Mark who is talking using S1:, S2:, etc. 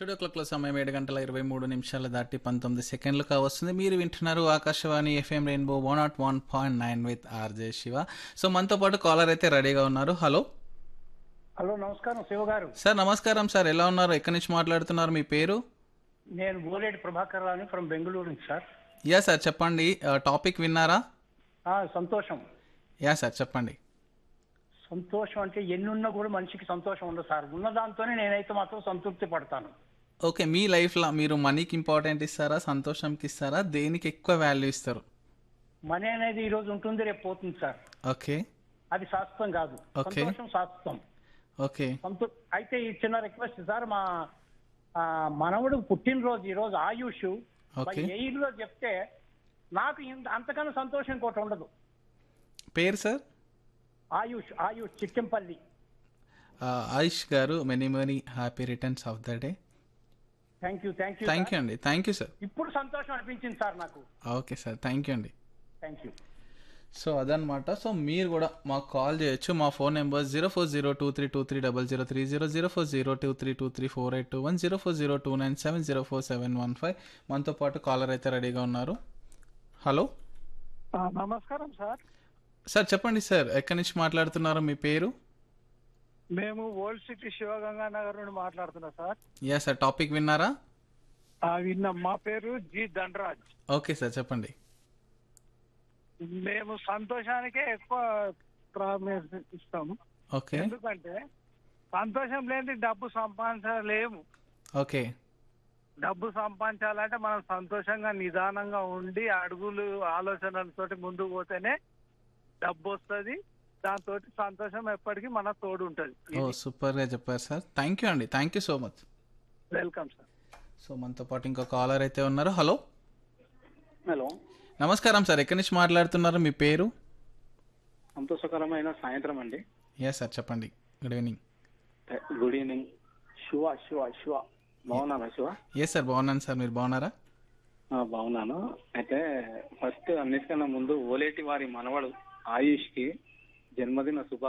S1: Studio క్లాక్లో సమయం ఏడు గంటల ఇరవై మూడు నిమిషాల దాటి పంతొమ్మిది సెకండ్లు కావస్తుంది మీరు వింటున్నారు Akashvani FM rainbow one naught one point nine with RJ Shiva so మనతో పాటు కాలర్ అయితే రెడీగా ఉన్నారు హలో
S2: హలో నమస్కారం శివ గారు
S1: సార్ నమస్కారం సార్ ఎలా ఉన్నారు ఎక్కడి నుంచి మాట్లాడుతున్నారు మీ పేరు
S2: నేను బోలేటి ప్రభాకర్ రావుని ఫ్రమ్ బెంగళూరు నుంచి సార్
S1: యా సార్ చెప్పండి టాపిక్ విన్నారా
S2: ఆ, సంతోషం
S1: యా సార్ చెప్పండి
S2: సంతోషం అంటే ఎన్నున్నా కూడా మనిషికి సంతోషం ఉండదు సార్ ఉన్న దాంతోనే నేనైతే మాత్రం సంతృప్తి పడతాను
S1: ఓకే మీ లైఫ్లో మీరు మనీకి ఇంపార్టెంట్ ఇస్తారా సంతోషంకి ఇస్తారా దేనికి ఎక్కువ వాల్యూ ఇస్తారు
S2: మనీ అనేది ఈ రోజు ఉంటుంది రేపు పోతుంది సార్
S1: ఓకే
S2: అది శాశ్వతం కాదు
S1: Okay.
S2: సంతోషం శాశ్వతం
S1: ఓకే
S2: సంతో అయితే ఈ చిన్న రిక్వెస్ట్ సార్ మా ఆ, మనవడు పుట్టినరోజు ఈ రోజు ఆయుష్
S1: Okay.
S2: ఎయిర్ లో చెప్తే నాకు ఇంత- అంతకన్నా సంతోషం ఇంకోటి ఉండదు
S1: పేరు సార్
S2: ఆయుష్ ఆయుష్ చిట్టంపల్లి
S1: ఆయుష్ గారు many many happy returns of the day
S2: thank you thank you
S1: thank you అండి థ్యాంక్ యూ సార్
S2: ఇప్పుడు సంతోషం అనిపించింది సార్ నాకు
S1: ఓకే సార్ థ్యాంక్ యూ అండి
S2: థ్యాంక్ యూ
S1: సో అదనమాట సో మీరు కూడా మాకు కాల్ చేయొచ్చు మా phone number zero four zero two three two three double zero three zero zero four zero two three two three four eight two one zero four zero two nine seven zero four seven one five మనతో పాటు caller అయితే రెడీగా ఉన్నారు hello
S3: నమస్కారం sir
S1: sir చెప్పండి sir ఎక్కడి నుంచి మాట్లాడుతున్నారు మీ పేరు
S3: మేము ఓల్డ్ సిటీ శివగంగా నగర్ నుండి మాట్లాడుతున్నా సార్
S1: యా సార్ టాపిక్ విన్నారా
S3: ఆ, విన్నాం మా పేరు జి ధనరాజ్
S1: ఓకే సార్ చెప్పండి
S3: మేము సంతోషానికే ఎక్కువ ప్రాముఖ్యత ఇస్తాము
S1: ఓకే
S3: ఎందుకంటే సంతోషం లేని డబ్బు సంపాదించలేము
S1: ఓకే
S3: డబ్బు సంపాదించాలంటే మనం సంతోషంగా నిదానంగా ఉండి అడుగులు ఆలోచనలతోటి ముందుకు పోతేనే డబ్బు వస్తుంది దాంతో సంతోషం ఎప్పటికీ మన తోడు ఉంటుంది
S1: ఓ సూపర్గా చెప్పారు సార్ థ్యాంక్ యూ అండి thank you so much
S3: welcome sir
S1: so మనతో పాటు ఇంకో కాలర్ అయితే ఉన్నారు హలో
S4: హలో
S1: నమస్కారం సార్ ఎక్కడి నుంచి మాట్లాడుతున్నారు మీ పేరు
S4: సంతోషకరమైన సాయంత్రం అండి
S1: యా సార్ చెప్పండి good evening
S4: good evening Shiva Shiva Shiva బాగున్నానా శివ
S1: ఎస్ సార్ బాగున్నాను సార్ మీరు బాగున్నారా
S4: ఆ, బాగున్నాను అయితే ఫస్ట్ అన్నిటికన్నా ముందు ఓలేటి వారి మనవడు ఆయుష్ కి జన్మదిన శుభ